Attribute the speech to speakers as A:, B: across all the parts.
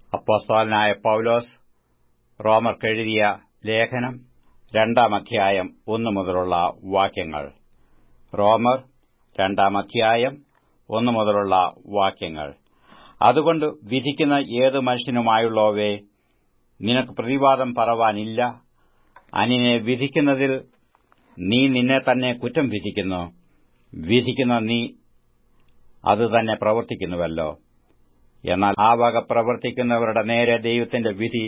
A: അപ്പോസ്തലനായ പൌലോസ് റോമർക്കെഴുതിയ ലേഖനം രണ്ടാം അധ്യായം ഒന്നു മുതലുള്ള വാക്യങ്ങൾ റോമർ രണ്ടാം അധ്യായം ഒന്നു മുതലുള്ള വാക്യങ്ങൾ അതുകൊണ്ട് വിധിക്കുന്ന ഏതു മനുഷ്യനുമായുള്ളവേ നിനക്ക് പ്രതിവാദം പറവാനില്ല അനിനെ വിധിക്കുന്നതിൽ നീ നിന്നെ തന്നെ കുറ്റം വിധിക്കുന്നു വിധിക്കുന്ന നീ അത് തന്നെ പ്രവർത്തിക്കുന്നുവല്ലോ എന്നാൽ ആ വക പ്രവർത്തിക്കുന്നവരുടെ നേരെ ദൈവത്തിന്റെ വിധി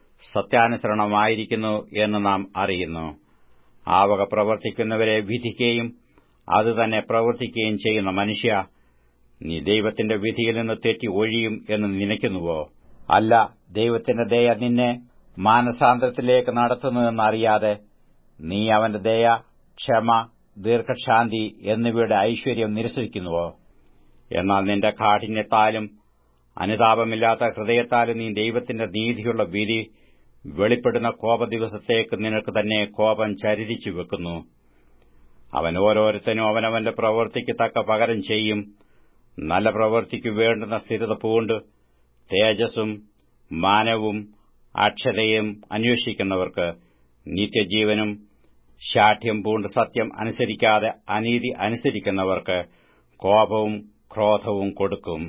A: സത്യാനുസരണമായിരിക്കുന്നു എന്ന് നാം അറിയുന്നു ആ വക പ്രവർത്തിക്കുന്നവരെ വിധിക്കുകയും അത് തന്നെ പ്രവർത്തിക്കുകയും ചെയ്യുന്ന മനുഷ്യ നീ ദൈവത്തിന്റെ വിധിയിൽ നിന്ന് തെറ്റി ഒഴിയും എന്ന് നനയ്ക്കുന്നുവോ അല്ല ദൈവത്തിന്റെ ദയ നിന്നെ മാനസാന്തരത്തിലേക്ക് നടത്തുന്നുവെന്നറിയാതെ നീ അവന്റെ ദയ ക്ഷമ ദീർഘശാന്തി എന്നിവയുടെ ഐശ്വര്യം നിരസിക്കുന്നുവോ എന്നാൽ നിന്റെ കാഠിന്യത്താലും അനുതാപമില്ലാത്ത ഹൃദയത്താലും നീ ദൈവത്തിന്റെ നീതിയുള്ള വിധി വെളിപ്പെടുന്ന കോപദിവസത്തേക്ക് നിനക്ക് തന്നെ കോപം ചരിതിച്ചു വെക്കുന്നു അവൻ ഓരോരുത്തനും അവനവന്റെ പ്രവൃത്തിക്ക് തക്ക പകരം ചെയ്യും നല്ല പ്രവൃത്തിക്ക് വേണ്ടുന്ന സ്ഥിരത പൂണ്ട് തേജസ്സും മാനവും അക്ഷരയും അന്വേഷിക്കുന്നവർക്ക് നിത്യജീവനും ശാഠ്യം പൂണ്ട് സത്യം അനുസരിക്കാതെ അനീതി അനുസരിക്കുന്നവർക്ക് കോപവും ക്രോധവും കൊടുക്കും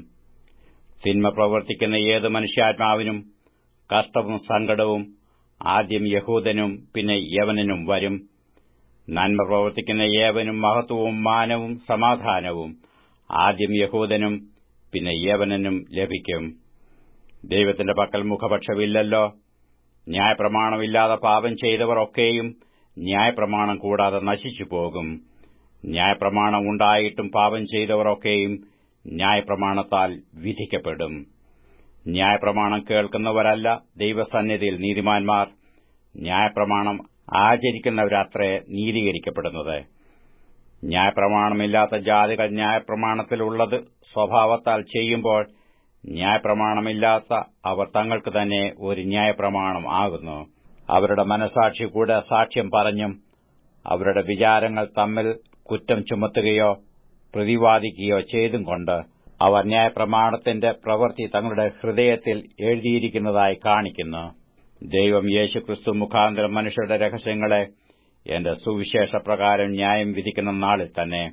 A: തിന്മ പ്രവർത്തിക്കുന്ന ഏത് മനുഷ്യാത്മാവിനും കഷ്ടവും സങ്കടവും ആദ്യം യഹൂദനും പിന്നെ യവനനും വരും നന്മ പ്രവർത്തിക്കുന്ന ഏവനും മഹത്വവും മാനവും സമാധാനവും ആദ്യം യഹൂദനും പിന്നെ യവനനും ലഭിക്കും ദൈവത്തിന്റെ പക്കൽ മുഖപക്ഷമില്ലല്ലോ ന്യായപ്രമാണമില്ലാതെ പാപം ചെയ്തവർ ഒക്കെയും ന്യായപ്രമാണം കൂടാതെ നശിച്ചു പോകും ന്യായപ്രമാണം ഉണ്ടായിട്ടും പാപം ചെയ്തവർ ഒക്കെയും ന്യായപ്രമാണത്താൽ വിധിക്കപ്പെടും ന്യായപ്രമാണം കേൾക്കുന്നവരല്ല ദൈവസന്നിധിയിൽ നീതിമാന്മാർ ന്യായപ്രമാണം ആചരിക്കുന്നവരത്രേ നീതീകരിക്കപ്പെടുന്നത് ന്യായപ്രമാണമില്ലാത്ത ജാതികൾ ന്യായപ്രമാണത്തിലുള്ളത് സ്വഭാവത്താൽ ചെയ്യുമ്പോൾ ന്യായപ്രമാണമില്ലാത്ത അവർ തങ്ങൾക്ക് തന്നെ ഒരു ന്യായപ്രമാണം ആകുന്നു അവരുടെ മനസാക്ഷി കൂടെ സാക്ഷ്യം പറഞ്ഞും അവരുടെ വിചാരങ്ങൾ തമ്മിൽ കുറ്റം ചുമത്തുകയോ പ്രതിവാദിക്കുകയോ ചെയ്തും കൊണ്ട് അവർ ന്യായപ്രമാണത്തിന്റെ പ്രവൃത്തി തങ്ങളുടെ ഹൃദയത്തിൽ എഴുതിയിരിക്കുന്നതായി കാണിക്കുന്നു ദൈവം യേശുക്രിസ്തു മുഖാന്തരം മനുഷ്യരുടെ രഹസ്യങ്ങളെ എന്റെ സുവിശേഷ പ്രകാരം ന്യായം വിധിക്കുന്ന നാളിൽ തന്നെ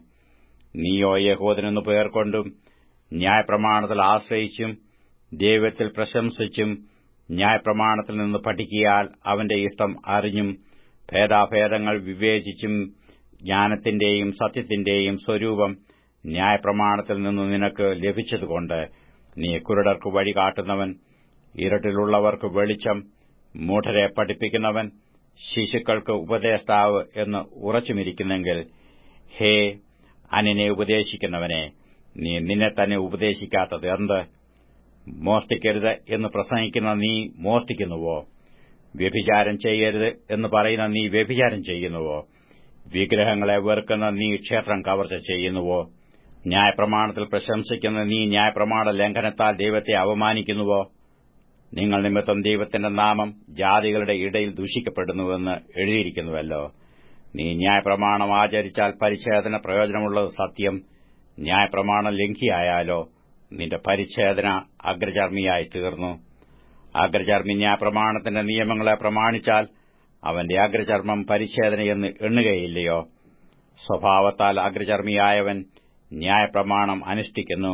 A: നീയോ യഹോദനെന്നു പേർക്കൊണ്ടും ന്യായപ്രമാണത്തിൽ ആശ്രയിച്ചും ദൈവത്തിൽ പ്രശംസിച്ചും ന്യായപ്രമാണത്തിൽ നിന്ന് പഠിക്കിയാൽ അവന്റെ ഇഷ്ടം അറിഞ്ഞും ഭേദാഭേദങ്ങൾ വിവേചിച്ചും ജ്ഞാനത്തിന്റെയും സത്യത്തിന്റെയും സ്വരൂപം ന്യായപ്രമാണത്തിൽ നിന്ന് നിനക്ക് ലഭിച്ചതുകൊണ്ട് നീ കുരുടർക്ക് വഴി കാട്ടുന്നവൻ ഇരുട്ടിലുള്ളവർക്ക് വെളിച്ചം മൂഢരെ പഠിപ്പിക്കുന്നവൻ ശിശുക്കൾക്ക് ഉപദേഷ്ടാവ് എന്ന് ഉറച്ചുമിരിക്കുന്നെങ്കിൽ ഹേ അനിനെ ഉപദേശിക്കുന്നവനെ നീ നിന്നെ തന്നെ ഉപദേശിക്കാത്തത് എന്ത് മോഷ്ടിക്കരുത് എന്ന് പ്രസംഗിക്കുന്ന നീ മോഷ്ടിക്കുന്നുവോ വ്യഭിചാരം ചെയ്യരുത് എന്ന് പറയുന്ന നീ വ്യഭിചാരം ചെയ്യുന്നുവോ വിഗ്രഹങ്ങളെ വെറുക്കുന്ന നീ ക്ഷേത്രം കവർച്ച ചെയ്യുന്നുവോ ന്യായപ്രമാണത്തിൽ പ്രശംസിക്കുന്ന നീ ന്യായപ്രമാണ ലംഘനത്താൽ ദൈവത്തെ അവമാനിക്കുന്നുവോ നിങ്ങൾ നിമിത്തം ദൈവത്തിന്റെ നാമം ജാതികളുടെ ഇടയിൽ ദൂഷിക്കപ്പെടുന്നുവെന്ന് എഴുതിയിരിക്കുന്നുവല്ലോ നീ ന്യായപ്രമാണം ആചരിച്ചാൽ പരിച്ഛേദന പ്രയോജനമുള്ളത് സത്യം ന്യായപ്രമാണം ലംഘിയായാലോ നിന്റെ പരിച്ഛേദന അഗ്രചർമ്മിയായി തീർന്നു അഗ്രചർമ്മി ന്യായപ്രമാണത്തിന്റെ നിയമങ്ങളെ പ്രമാണിച്ചാൽ അവന്റെ അഗ്രചർമ്മം പരിച്ഛേദനയെന്ന് എണ്ണുകയില്ലയോ സ്വഭാവത്താൽ അഗ്രചർമ്മിയായവൻ ന്യായപ്രമാണം അനുഷ്ഠിക്കുന്നു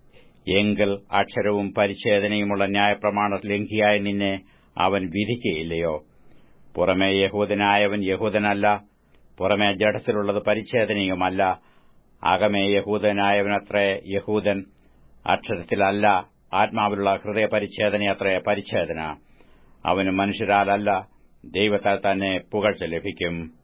A: എങ്കിൽ അക്ഷരവും പരിച്ഛേദനയുമുള്ള ന്യായപ്രമാണ ലംഘിയായ നിന്നെ അവൻ വിധിക്കുകയില്ലയോ പുറമേ യഹൂദനായവൻ യഹൂദനല്ല പുറമേ ജഡത്തിലുള്ളത് പരിച്ഛേദനയുമല്ല അകമേ യഹൂദനായവനത്രേ യഹൂദൻ അക്ഷരത്തിലല്ല ആത്മാവിലുള്ള ഹൃദയ പരിച്ഛേദനയത്രേ പരിച്ഛേദന അവന് മനുഷ്യരാലല്ല ദൈവത്താൽ തന്നെ പുകഴ്ച ലഭിക്കും